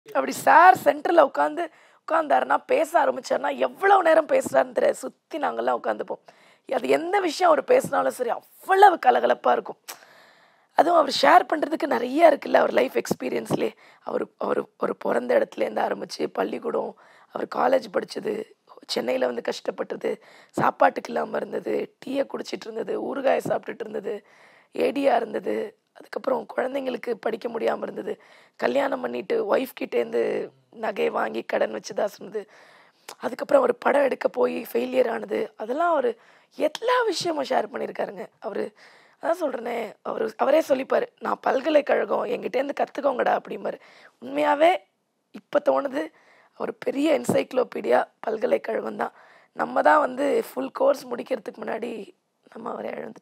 அப்படி சார் சென்டரில் உட்காந்து உட்காந்தாருன்னா பேச ஆரம்பிச்சாருன்னா எவ்வளோ நேரம் பேசுகிறாருன்னு தெரியாது சுற்றி நாங்கள்லாம் உட்காந்துப்போம் அது எந்த விஷயம் அவர் பேசினாலும் சரி அவ்வளவு கலகலப்பாக இருக்கும் அதுவும் அவர் ஷேர் பண்ணுறதுக்கு நிறைய இருக்குல்ல அவர் லைஃப் எக்ஸ்பீரியன்ஸ்லேயே அவர் அவர் ஒரு பிறந்த இடத்துலேருந்து ஆரம்பித்து பள்ளிக்கூடம் அவர் காலேஜ் படித்தது சென்னையில் வந்து கஷ்டப்பட்டது சாப்பாட்டுக்கு இல்லாமல் இருந்தது டீயை குடிச்சிட்டு இருந்தது ஊறுகாயை சாப்பிட்டுட்டு இருந்தது ஏடியாக இருந்தது அதுக்கப்புறம் குழந்தைங்களுக்கு படிக்க முடியாமல் இருந்தது கல்யாணம் பண்ணிட்டு ஒய்ஃப் கிட்டேருந்து நகையை வாங்கி கடன் வச்சுதா சொன்னது அதுக்கப்புறம் ஒரு படம் எடுக்க போய் ஃபெயிலியர் ஆனது அதெல்லாம் அவர் எல்லா விஷயமும் ஷேர் பண்ணியிருக்காருங்க அவர் அதான் சொல்கிறேனே அவர் அவரே சொல்லிப்பார் நான் பல்கலைக்கழகம் என்கிட்டேருந்து கற்றுக்கோங்கடா அப்படிம்பாரு உண்மையாகவே இப்போ தோணுது ஒரு பெரிய என்சைக்ளோபீடியா பல்கலைக்கழகம் தான் நம்ம தான் வந்து ஃபுல் கோர்ஸ் முடிக்கிறதுக்கு முன்னாடி நம்ம அவரை இழந்து